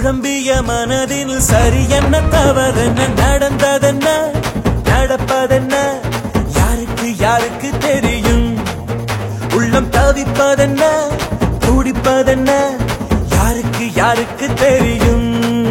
குழம்பிய மனதில் சரி என்ன தவறென்ன நடந்ததென்ன நடப்பதென்ன யாருக்கு யாருக்கு தெரியும் உள்ளம் தவிப்பதென்ன துடிப்பதென்ன யாருக்கு யாருக்கு தெரியும்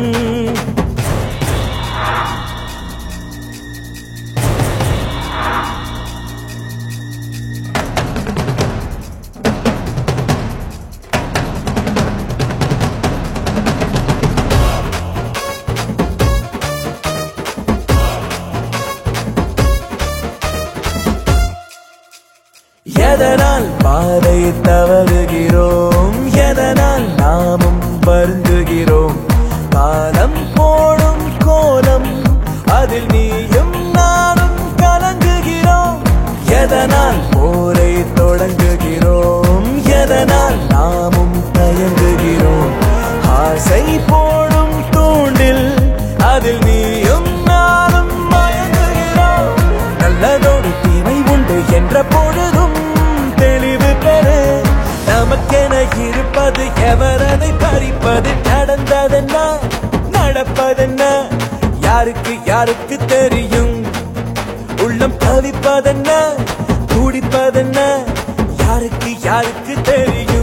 எதனால் பாதை தவறுகிறோம் எதனால் நாமும் வருந்துகிறோம் காலம் போடும் கோலம் அதில் நீயும் நானும் கலங்குகிறோம் எதனால் போரை தொடங்குகிறோம் எதனால் நாமும் தயங்குகிறோம் ஆசை போடும் தூண்டில் அதில் நீயும் நானும் மயங்குகிறோம் நல்லதோடு தீமை உண்டு என்ற பொழுதும் தெளிவு பெறு நமக்கென இருப்பது எவரதை பறிப்பது நடந்ததென்ன நடப்பதென்ன யாருக்கு யாருக்கு தெரியும் உள்ளம் தவிப்பதென்ன துடிப்பதென்ன யாருக்கு யாருக்கு தெரியும்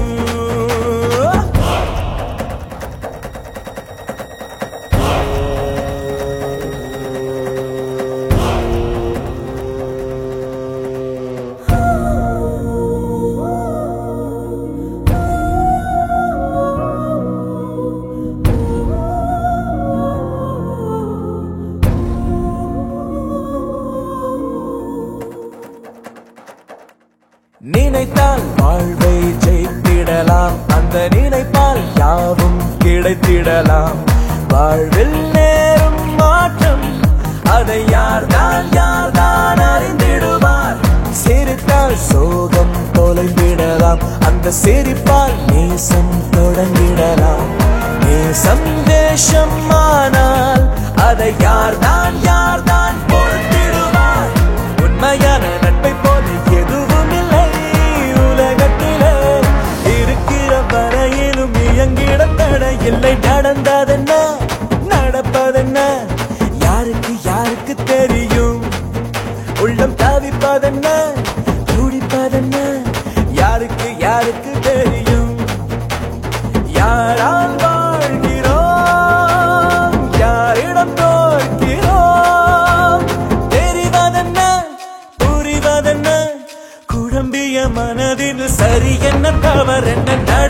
நினைத்தால் வாழ்வை ஜெயித்திடலாம் அந்த நினைப்பால் யாவும் கிடைத்திடலாம் வாழ்வில் நேரும் மாற்றம் அதை யார்தான் யார்தான் அறிந்திடுவார் சிரித்தால் சோகம் தொலைந்திடலாம் அந்த சிரிப்பால் நேசம் தொடங்கிடலாம் நேசம் தேசம் ஆனால் அதை யார்தான் யார்தான் பொறுத்திடுவார் உண்மையான நட்பை போல எதுவும் இல்லை உலகத்திலே இருக்கிற வரையிலும் இயங்கிட தடை இல்லை நடந்ததென்ன நடப்பதென்ன யாருக்கு யாருக்கு தெரியும் உள்ளம் தவிப்பதென்ன துடிப்பதென்ன யாருக்கு யாருக்கு தெரியும் யாரால் வாழ்கிறோம் யாரிடம் தோற்கிறோம் தெரிவதென்ன புரிவதென்ன குழம்பிய மனதில் சரி என்ன தவறென்ன